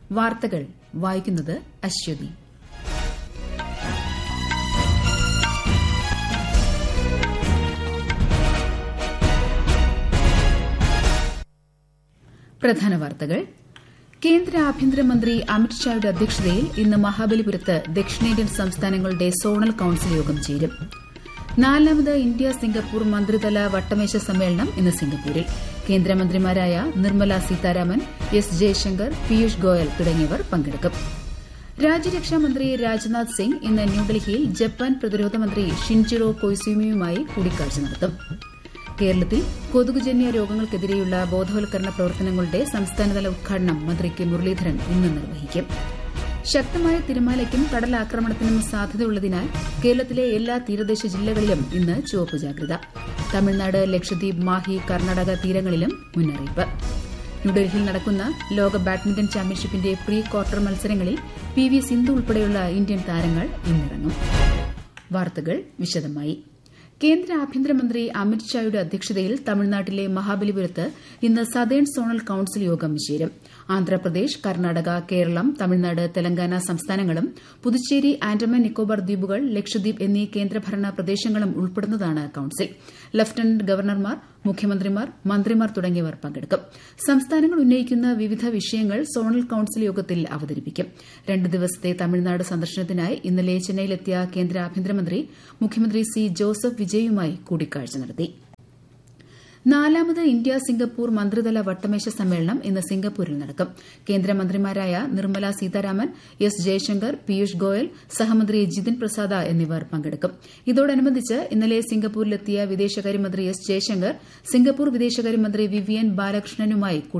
വാർത്തകൾ വായിക്കുന്നത് അശ്വതി പ്രധാന വാർത്തകൾ കേന്ദ്ര ആഭ്യന്തരമന്ത്രി അമിത്ഷായുടെ അധ്യക്ഷതയിൽ ഇന്ന് മഹാബലിപുരത്ത് ദക്ഷിണേന്ത്യൻ സംസ്ഥാനങ്ങളുടെ സോണൽ കൌൺസിൽ യോഗം ചേരും നാലാമത് ഇന്ത്യ സിംഗപ്പൂർ മന്ത്രിതല വട്ടമേശ സമ്മേളനം ഇന്ന് സിംഗപ്പൂരിൽ കേന്ദ്രമന്ത്രിമാരായ നിർമ്മല സീതാരാമൻ എസ് ജയശങ്കർ പീയൂഷ് ഗോയൽ തുടങ്ങിയവർ പങ്കെടുക്കും രാജ്യരക്ഷാമന്ത്രി രാജ്നാഥ് സിംഗ് ഇന്ന് ന്യൂഡൽഹിയിൽ ജപ്പാൻ പ്രതിരോധ മന്ത്രി ഷിൻജിറോ കൊയ്സുമിയുമായി കൂടിക്കാഴ്ച നടത്തും കേരളത്തിൽ കൊതുകുജന്യ രോഗങ്ങൾക്കെതിരെയുള്ള ബോധവൽക്കരണ പ്രവർത്തനങ്ങളുടെ സംസ്ഥാനതല ഉദ്ഘാടനം മന്ത്രി കെ മുരളീധരൻ ഇന്ന് നിർവഹിക്കും ശക്തമായ തിരമാലയ്ക്കും കടലാക്രമണത്തിനും സാധ്യതയുള്ളതിനാൽ കേരളത്തിലെ എല്ലാ തീരദേശ ജില്ലകളിലും ഇന്ന് ചുവപ്പ് ജാഗ്രത തമിഴ്നാട് ലക്ഷദ്വീപ് മാഹി കർണാടക തീരങ്ങളിലും മുന്നറിയിപ്പ് ന്യൂഡൽഹിയിൽ നടക്കുന്ന ലോക ബാഡ്മിന്റൺ ചാമ്പ്യൻഷിപ്പിന്റെ പ്രീ ക്വാർട്ടർ മത്സരങ്ങളിൽ പി വി സിന്ധു ഉൾപ്പെടെയുള്ള ഇന്ത്യൻ താരങ്ങൾ ഇന്നിറങ്ങും വാർത്തകൾ വിശദമായി കേന്ദ്ര ആഭ്യന്തരമന്ത്രി അമിത്ഷായുടെ അധ്യക്ഷതയിൽ തമിഴ്നാട്ടിലെ മഹാബലിപുരത്ത് ഇന്ന് സതേൺ സോണൽ കൌൺസിൽ യോഗം ചേരും ആന്ധ്രാപ്രദേശ് കർണാടക കേരളം തമിഴ്നാട് തെലങ്കാന സംസ്ഥാനങ്ങളും പുതുച്ചേരി ആൻഡമാൻ നിക്കോബാർ ദ്വീപുകൾ ലക്ഷദ്വീപ് എന്നീ കേന്ദ്രഭരണ പ്രദേശങ്ങളും ഉൾപ്പെടുന്നതാണ് കൌൺസിൽ ലഫ്റ്റനന്റ് ഗവർണർമാർ മുഖ്യമന്ത്രിമാർ മന്ത്രിമാർ തുടങ്ങിയവർ പങ്കെടുക്കും സംസ്ഥാനങ്ങൾ ഉന്നയിക്കുന്ന വിവിധ വിഷയങ്ങൾ സോണൽ കൌൺസിൽ യോഗത്തിൽ അവതരിപ്പിക്കും രണ്ട് ദിവസത്തെ തമിഴ്നാട് സന്ദർശനത്തിനായി ഇന്നലെ ചെന്നൈയിലെത്തിയ കേന്ദ്ര ആഭ്യന്തരമന്ത്രി മുഖ്യമന്ത്രി സി ജോസഫ് വിജയുമായി കൂടിക്കാഴ്ച നടത്തി നാലാമത് ഇന്ത്യ സിംഗപ്പൂർ മന്ത്രിതല വട്ടമേശ സമ്മേളനം ഇന്ന് സിംഗപ്പൂരിൽ നടക്കും കേന്ദ്രമന്ത്രിമാരായ നിർമ്മല സീതാരാമൻ എസ് ജയശങ്കർ പീയൂഷ് ഗോയൽ സഹമന്ത്രി ജിതിൻ പ്രസാദ എന്നിവർ പങ്കെടുക്കും ഇതോടനുബന്ധിച്ച് ഇന്നലെ സിംഗപ്പൂരിലെത്തിയ വിദേശകാര്യമന്ത്രി എസ് ജയശങ്കർ സിംഗപ്പൂർ വിദേശകാര്യമന്ത്രി വിവിയൻ ബാലകൃഷ്ണനുമായി